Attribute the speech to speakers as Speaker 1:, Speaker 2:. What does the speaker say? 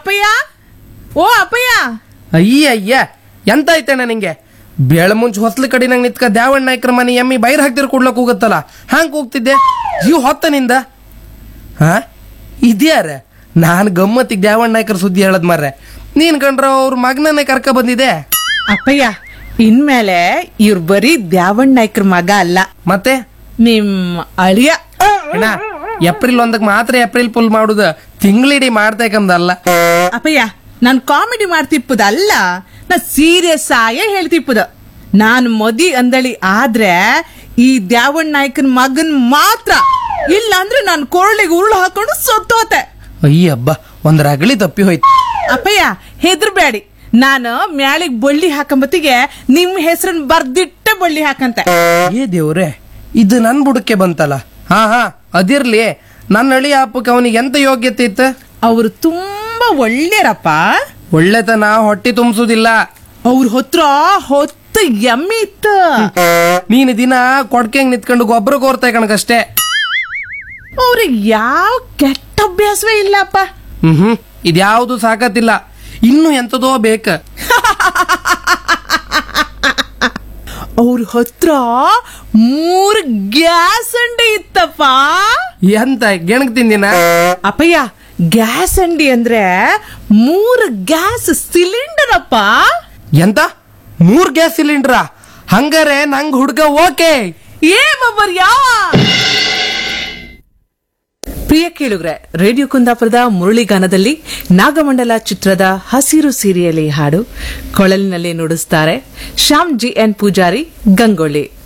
Speaker 1: ಅಪ್ಪಯ್ಯ ಓ ಅಪ್ಪಯ್ಯ
Speaker 2: ಅಯ್ಯ ಅಯ್ಯ ಎಂತ ಐತೆಣ್ಣ ನಿಂಗೆ ಬೇಳ ಮುಂಚೆ ಹೊಸ್ಲ ಕಡೆ ನಂಗೆ ನಿತ್ಕ ದ್ಯಾವಣ್ಣ ನಾಯ್ಕರ ಮನೆ ಎಮ್ಮಿ ಬೈರ್ ಹಾಕ್ತಿರ್ ಕೊಡ್ಲಕ್ ಹೋಗತ್ತಲ್ಲ ಹ್ಯಾಂಗ್ ಹೋಗ್ತಿದ್ದೆ ಜೀವ ಹೊತ್ತ ನಿಂದ ಹಾ ಇದ್ಯಾರ ನಾನು ಗಮ್ಮತ್ತಿಗೆ ದ್ಯಾವಣ್ಣ ನಾಯ್ಕರ ಸುದ್ದಿ ಹೇಳದ್ ಮಾರ್ರೆ ನೀನ್ ಕಂಡ್ರ ಅವ್ರ ಮಗನನ್ನೇ ಕರ್ಕ ಬಂದಿದೆ
Speaker 1: ಅಪ್ಪಯ್ಯ ಇನ್ಮೇಲೆ ಇವ್ರು ಬರೀ ದ್ಯಾವಣ್ಣ ನಾಯ್ಕರ ಮಗ ಅಲ್ಲ
Speaker 2: ಮತ್ತೆ
Speaker 1: ನಿಮ್ ಅಳಿಯ
Speaker 2: ಅಣ್ಣ ಏಪ್ರಿಲ್ ಒಂದಕ್ಕೆ ಮಾತ್ರ ಏಪ್ರಿಲ್ ಫುಲ್ ಮಾಡುದ ತಿಂಗಳಿಡೀ ಮಾಡ್ತೇಕಂದಲ್ಲ
Speaker 1: ಅಪ್ಪಯ್ಯ ನಾನ್ ಕಾಮಿಡಿ ಮಾಡ್ತಿಪ್ಪದಲ್ಲ ನಾ ಸೀರಿಯಸ್ ಆಯೇ ಹೇಳ್ತಿಪ್ಪದ ನಾನ್ ಮದಿ ಅಂದಳಿ ಆದ್ರೆ ಈ ದ್ಯಾವಣ್ಣ ನಾಯ್ಕನ್ ಮಗನ್ ಮಾತ್ರ ಇಲ್ಲ ಅಂದ್ರೆ ನಾನ್ ಕೊರಳಿಗೆ ಉರುಳು ಹಾಕೊಂಡು ಸತ್ತೋತೆ
Speaker 2: ಅಯ್ಯಬ್ಬ ಒಂದ್ ರಗಳಿ ತಪ್ಪಿ ಹೋಯ್ತು
Speaker 1: ಅಪ್ಪಯ್ಯ ಹೆದರ್ಬೇಡಿ ನಾನು ಮ್ಯಾಳಿಗ್ ಬಳ್ಳಿ ಹಾಕಂಬತ್ತಿಗೆ ನಿಮ್ ಹೆಸರನ್ನ ಬರ್ದಿಟ್ಟೆ ಬಳ್ಳಿ ಹಾಕಂತೆ
Speaker 2: ಏ ದೇವ್ರೆ ಇದು ನನ್ ಬುಡಕ್ಕೆ ಬಂತಲ್ಲ ಹಾ ಹಾ ಅದಿರ್ಲಿ ನನ್ನ ಹಳಿ ಹಬ್ಬಕ್ಕೆ ಅವನಿಗೆ ಎಂತ ಯೋಗ್ಯತೆ ಇತ್ತು
Speaker 1: ಅವ್ರು ತುಂಬಾ ಒಳ್ಳೆಯರಪ್ಪ
Speaker 2: ಒಳ್ಳೆತನ ಹೊಟ್ಟಿ ತುಂಬಿಸುದಿಲ್ಲ
Speaker 1: ಅವ್ರ ಹತ್ರ ಹೊತ್ತು ಎಮ್ಮೆ ಇತ್ತು
Speaker 2: ನೀನು ದಿನ ಕೊಡ್ಕೆಂಗ್ ನಿತ್ಕೊಂಡು ಗೊಬ್ಬರ ಕೋರ್ತಾ ಕಣಕಷ್ಟೇ
Speaker 1: ಅವ್ರಿಗೆ ಯಾವ ಕೆಟ್ಟ ಅಭ್ಯಾಸವೇ ಇಲ್ಲಪ್ಪ
Speaker 2: ಹ್ಮ್ ಹ್ಮ್ ಇದ್ಯಾವುದು ಸಾಕತ್ತಿಲ್ಲ ಇನ್ನು ಎಂತದೋ ಬೇಕ
Speaker 1: ಅವ್ರ ಹತ್ರ ಮೂರು ಗ್ಯಾಸ್ ಅಂಡಿ ಇತ್ತಪ್ಪ
Speaker 2: ಎಂತ ಗೆಣಗ್ ತಿಂದಿನ
Speaker 1: ಅಪ್ಪಯ್ಯ ಗ್ಯಾಸ್ ಅಂಡಿ ಅಂದ್ರೆ ಮೂರು ಗ್ಯಾಸ್ ಸಿಲಿಂಡರ್ ಅಪ್ಪ
Speaker 2: ಎಂತ ಮೂರ್ ಗ್ಯಾಸ್ ಸಿಲಿಂಡ್ರ ಹಂಗಾರೆ ನಂಗ್ ಹುಡ್ಗ ಓಕೆ
Speaker 1: ಏ ಬಬ್ಬರ್ ಯಾವ ಪ್ರಿಯ ಕೇಳುಗ್ರೆ ರೇಡಿಯೋ ಕುಂದಾಪುರದ ಮುರಳಿಗಾನದಲ್ಲಿ ನಾಗಮಂಡಲ ಚಿತ್ರದ ಹಸಿರು ಸೀರೆಯಲ್ಲಿ ಹಾಡು ಕೊಳಲಿನಲ್ಲಿ ನುಡಿಸ್ತಾರೆ ಶ್ಯಾಮ್ ಜಿ ಎನ್ ಪೂಜಾರಿ ಗಂಗೊಳ್ಳಿ